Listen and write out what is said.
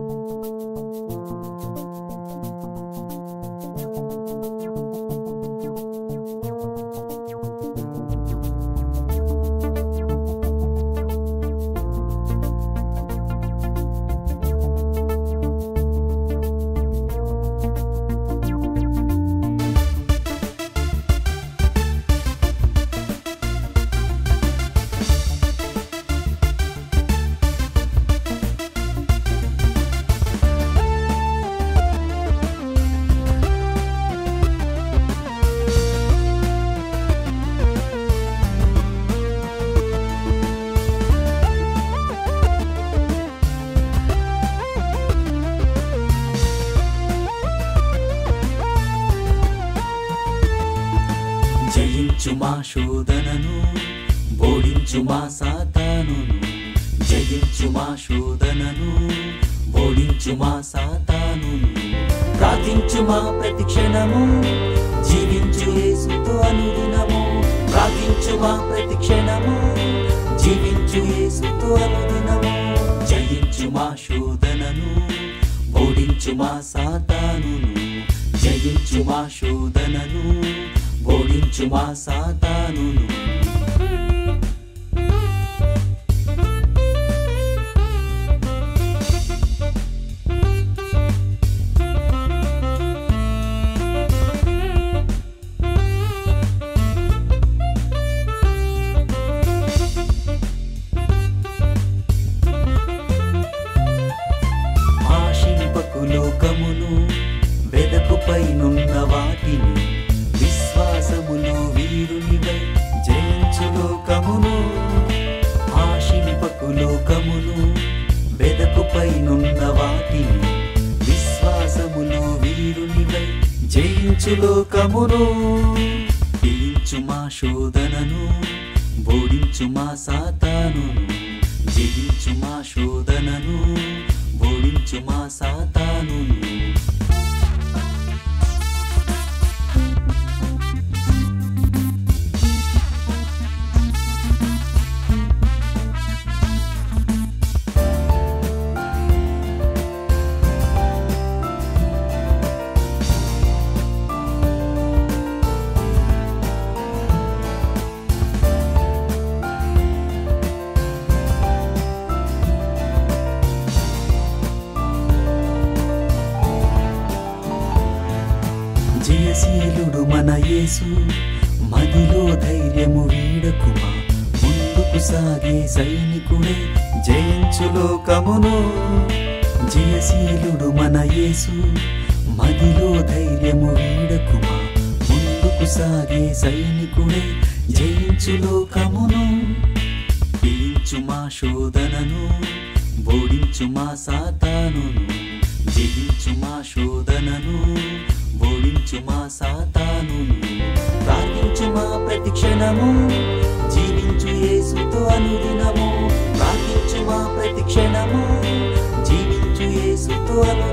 జయించు మా శోధనను ఓడించు మా సాతానును జయించు మా శోధనను ఓడించు మా సాతానును ప్రార్థించు మా ప్రతిక్షణము జీవించు యేసుతో అనుదినము ప్రార్థించు మా ప్రతిక్షణము జీవించు యేసుతో అనుదినము జయించు మా శోధనను ఓడించు మా సాతానును జయించు మా శోధనను ఓడించు మా సాతానును ఆశింపకు లోకమును వెదకుపైనున్న వాటిని విశ్వాసములో వీరునివై జయించు లోకమును ఆశింపకు లోకమును వెదకుపైనున్న వాటిని విశ్వాసములో వీరునివై జయించు లోకమును జయించు మా శోధనను ఓడించు మా సాతానును జయించు మా శోధనను ఓడించు మా సాతానును జయశీలుడు మన యేసు మదిలో ధైర్యము వీడకుమా ముందుకు సాగే సైనికుడే జయించు లోకమును జయశీలుడు మన యేసు మదిలో ధైర్యము వీడకుమా ముందుకు సాగే సైనికుడే జయించు లోకమును జయించు మా శోధనను ఓడించు మా సాతానును జయించు మా శోధనను ఓడించు మా సాతానును ప్రార్థించు మా ప్రతిక్షణము జీవించు యేసుతో అనుదినము ప్రార్థించు మా ప్రతిక్షణము జీవించు యేసుతో అనుదినము